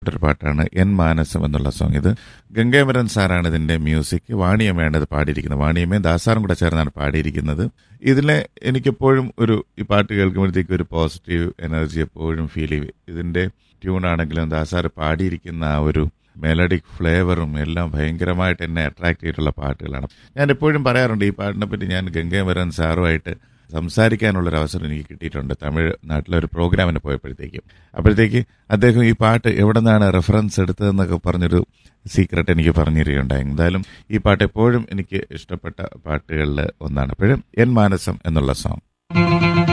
ഇഷ്ടപ്പെട്ടൊരു പാട്ടാണ് എൻ മാനസം എന്നുള്ള സോങ് ഇത് ഗംഗാമരൻ സാറാണ് ഇതിന്റെ മ്യൂസിക് വാണിയമ്മയാണ് ഇത് പാടിയിരിക്കുന്നത് വാണിയമ്മയും ദാസാറും കൂടെ ചേർന്നാണ് പാടിയിരിക്കുന്നത് ഇതിലെ എനിക്കെപ്പോഴും ഒരു ഈ പാട്ട് കേൾക്കുമ്പോഴത്തേക്ക് ഒരു പോസിറ്റീവ് എനർജി എപ്പോഴും ഫീൽ ചെയ്യും ഇതിന്റെ ട്യൂണാണെങ്കിലും ദാസാറ് പാടിയിരിക്കുന്ന ആ ഒരു മെലഡിക് ഫ്ലേവറും എല്ലാം ഭയങ്കരമായിട്ട് എന്നെ അട്രാക്ട് ചെയ്തിട്ടുള്ള പാട്ടുകളാണ് ഞാൻ എപ്പോഴും പറയാറുണ്ട് ഈ പാട്ടിനെ പറ്റി ഞാൻ ഗംഗാമരൻ സാറുമായിട്ട് സംസാരിക്കാനുള്ളൊരു അവസരം എനിക്ക് കിട്ടിയിട്ടുണ്ട് തമിഴ് നാട്ടിലെ ഒരു പ്രോഗ്രാമിന് പോയപ്പോഴത്തേക്കും അപ്പോഴത്തേക്ക് അദ്ദേഹം ഈ പാട്ട് എവിടെ നിന്നാണ് റെഫറൻസ് എടുത്തതെന്നൊക്കെ പറഞ്ഞൊരു സീക്രട്ട് എനിക്ക് പറഞ്ഞു തരികയുണ്ടായി എന്തായാലും ഈ പാട്ട് എപ്പോഴും എനിക്ക് ഇഷ്ടപ്പെട്ട പാട്ടുകളിൽ ഒന്നാണ് എപ്പോഴും എൻ മാനസം എന്നുള്ള സോങ്